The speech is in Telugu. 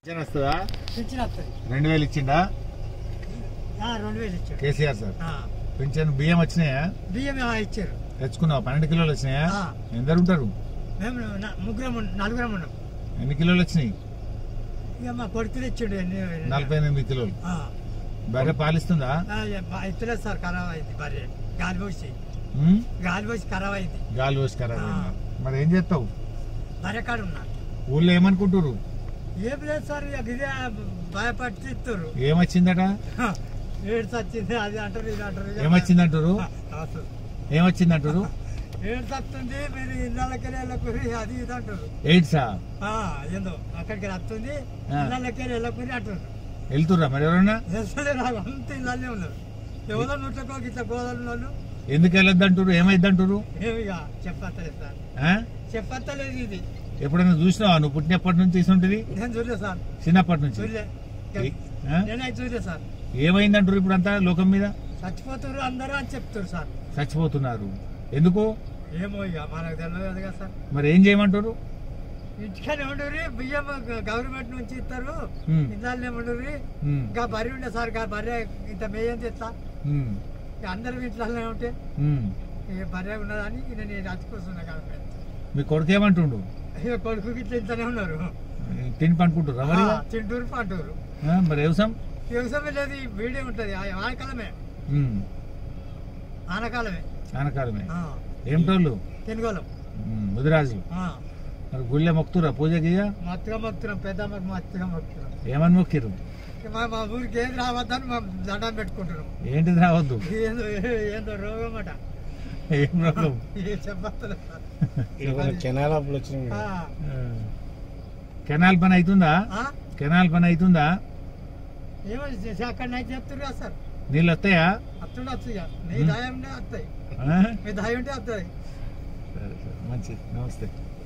పింఛన్ వస్తుందా పింఛన్ వస్తుంది రెండు వేలు ఇచ్చిండా ఆ, రెండు వేలు ఇచ్చాడు కేసీఆర్ సార్ ఆ, పింఛన్ బియ్యం వచ్చినాయా బియ్యం ఆ ఇచ్చారు తెచ్చుకున్నావు పన్నెండు కిలోలు వచ్చినాయా ఆ. ఎందరు ఉంటారు మేము న- ముగ్గురం ఉన్న- నలుగురం ఉన్నాం ఎన్ని కిలోలు వచ్చినాయి ఇక మా కొడుకులు ఇచ్చాడు ఎన్ని నలభై ఎనిమిది కిలోలు ఆ, బర్రె పాలిస్తుందా ఆ, ఇక బా- ఇత్తలేదు సార్ ఖరాబ్ అయింది భార్య గాలి పోసి ఉమ్? గాలి పోసి ఖరాబ్ అయింది గాలి పోసి ఖరాబ్ ఆ. అయిందా? మరి ఏం చేస్తావు భార్య కాడ ఉన్నా ఊళ్ళో ఏమనుకుంటారు ఏం లేదు సార్ ఇక ఇదే భయపడి ఇస్తారు ఏమొచ్చిందట ఏడ్స్ వచ్చింది అది అంటారు ఇది అంటారు ఇక ఏమొచ్చిందంటారు ఆ, రాసు. ఏమొచ్చిందంటారు ఏడ్స్ వస్తుంది మీరు ఇళ్ళకి వెళ్ళకూరి అది ఇది అంటారు ఎయిడ్సా ఆ, ఏందో అక్కడికి వస్తుంది ఆ. ఇళ్ళకి వెళ్ళకూరి అంటారు వెళ్తుర్రా మరి ఎవరన్నా చేస్తలే నాకు అంత ఇళ్ళనే ఉన్నారు ఎవరో నూట్లకో ఇట్లా గోదాలు వాళ్ళు ఎందుకు వెళ్ళొద్దంటారు ఏమైద్దంటారు ఏమి ఇక చెప్పత్తలేదు సార్ ఆ? చెప్పత్తలేదు ఇది ఎప్పుడైనా చూసినావా నువ్వు పుట్టినప్పటి నుంచి తీసుంటుంది నేను చూడలే సార్ చిన్నప్పటి నుంచి చూడలే ఏ- ఆ? నేనైతే చూడలే సార్ ఏమైందంటారు ఇప్పుడు అంతా లోకం మీద చచ్చిపోతున్నారు అందరూ అని చెప్తారు సార్ చచ్చిపోతున్నారు ఎందుకు ఏమో ఇక మనకు తెలియదు కదా సార్ మరి ఏం చేయమంటారు ఇంటికనే ఉండరు బియ్యం గవర్నమెంట్ నుంచి ఇస్తారు ఉమ్. ఇందాలనే ఉండరు ఉమ్, ఇంకా బర్రె ఉండే సార్ ఇంకా బర్రె ఇంత మేయం తెస్తా ఉమ్, ఇక అందరం ఇంట్లోనే ఉంటే ఉమ్. ఇక బర్రె ఉన్నదని ఇక నేను రచ్చిపోతున్నా గవర్నమెంట్ మీ కొడుకు ఏమంటుండు ఇక కొడుకు ఇట్లా ఇంతనే ఉన్నారు తిని పనుకుంటారు మరి ఆ, తింటూరు పంటూరు ఆ, మరి వ్యవసాయం వ్యవసాయం లేదు ఈ వీడియో ఉంటుంది ఆ ఆనకాలమే ఉమ్, ఆనకాలమే ఆనకాలమే ఆ, ఏమిటోళ్ళు తెనుగోళం ఉమ్, ముదిరాజు ఆ, మరి గుళ్ళె మొక్కుతురా పూజ గీయ మత్తుగా మొక్కుతున్నాం పెద్దమ్మకి మత్తుగా మొక్కుతున్నాం ఏమని మొక్కిరు ఇక మా మా ఊరికి ఏది రావద్దని మా దండం పెట్టుకుంటున్నాం ఏంటిది రావద్దు ఏందో ఏందో రోగం అట ఏం రోగం ఏం చెప్పలేదు సార్. కెనాల్ అప్పుడు వచ్చినాయి ఆ, ఆ. కెనాల్ పని అవుతుందా ఆ? కెనాల్ పని అవుతుందా ఏమో చేసి అక్కడ నైట్ చెప్తున్నారు కదా సార్ నీళ్ళు వస్తాయా వస్తుండొచ్చు ఇక నీ ఉమ్. దయ ఉంటే వస్తాయి ఆ? మీ దయ ఉంటే వస్తాయి సరే సరే మంచిది నమస్తే